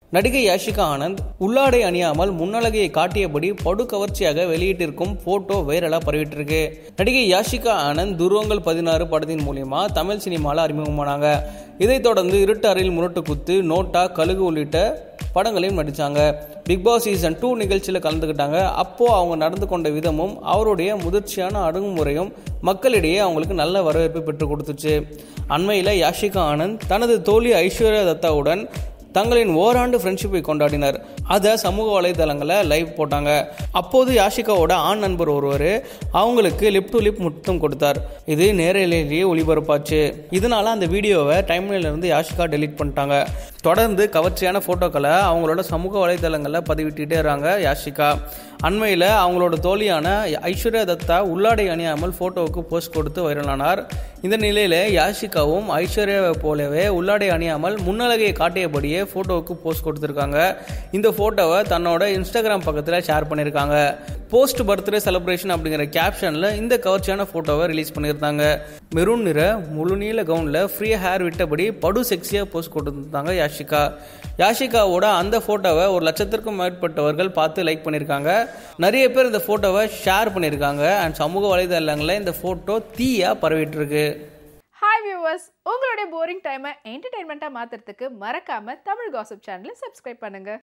நடிகை யாஷிகா ஆனந்த் உள்ளாடை அணியாமல் முன்னழகையை காட்டியபடி படு கவர்ச்சியாக வெளியிட்டிருக்கும் போட்டோ வைரலா பரவிட்டு இருக்கு நடிகை யாஷிகா ஆனந்த் துருவங்கள் பதினாறு படத்தின் மூலியமா தமிழ் சினிமால அறிமுகமானாங்க இதைத் தொடர்ந்து இருட்டு அறையில் முரட்டு குத்து நோட்டா கழுகு உள்ளிட்ட படங்களையும் நடித்தாங்க பிக் பாஸ் சீசன் டூ நிகழ்ச்சியில் கலந்துக்கிட்டாங்க அப்போது அவங்க நடந்து கொண்ட விதமும் அவருடைய முதிர்ச்சியான அணுகுமுறையும் மக்களிடையே அவங்களுக்கு நல்ல வரவேற்பை பெற்றுக் கொடுத்துச்சு அண்மையில் யாஷிகா ஆனந்த் தனது தோழி ஐஸ்வர்யா தத்தாவுடன் தங்களின் ஓராண்டு ஃப்ரெண்ட்ஷிப்பை கொண்டாடினர் அதை சமூக வலைதளங்களில் லைவ் போட்டாங்க அப்போது யாஷிகாவோட ஆண் நண்பர் ஒருவர் அவங்களுக்கு லிப் டு லிப் முத்தம் கொடுத்தார் இது நேரலையிலேயே ஒளிபரப்பாச்சு இதனால அந்த வீடியோவை டைம்லைன்ல இருந்து யாஷிகா டெலீட் பண்ணிட்டாங்க தொடர்ந்து கவர்ச்சியான ஃபோட்டோக்களை அவங்களோட சமூக வலைதளங்களில் பதிவிட்டுட்டே இருக்காங்க யாஷிகா அண்மையில் அவங்களோட தோழியான ஐஸ்வர்யா தத்தா உள்ளாடை அணியாமல் ஃபோட்டோவுக்கு போஸ்ட் கொடுத்து வைரலானார் இந்த நிலையில் யாஷிகாவும் ஐஸ்வர்யாவை போலவே உள்ளாடை அணியாமல் முன்னழகையை காட்டியபடியே ஃபோட்டோவுக்கு போஸ்ட் கொடுத்துருக்காங்க இந்த ஃபோட்டோவை தன்னோட இன்ஸ்டாகிராம் பக்கத்தில் ஷேர் பண்ணியிருக்காங்க போஸ்ட் பர்த்டே செலிப்ரேஷன் அப்படிங்கிற கேப்ஷனில் இந்த கவர்ச்சியான ஃபோட்டோவை ரிலீஸ் பண்ணியிருந்தாங்க மெரூன் நிற முழு நீள கவுனில் ஃப்ரீ ஹேர் விட்டபடி படு செக்ஸியாக போஸ்ட் கொடுத்துருந்தாங்க யாஷிகா யாஷிகாவோட அந்த ஃபோட்டோவை ஒரு லட்சத்திற்கும் மேற்பட்டவர்கள் பார்த்து லைக் பண்ணியிருக்காங்க நிறைய பேர் இந்த ஃபோட்டோவை ஷேர் பண்ணியிருக்காங்க அண்ட் சமூக வலைதளங்களில் இந்த ஃபோட்டோ தீயாக பரவிட்டு இருக்கு ஹாய் வியூவர்ஸ் உங்களுடைய போரிங் டைமை என்டர்டைன்மெண்ட்டாக மாற்றுறதுக்கு மறக்காமல் தமிழ் காசிப் சேனலை சப்ஸ்கிரைப் பண்ணுங்கள்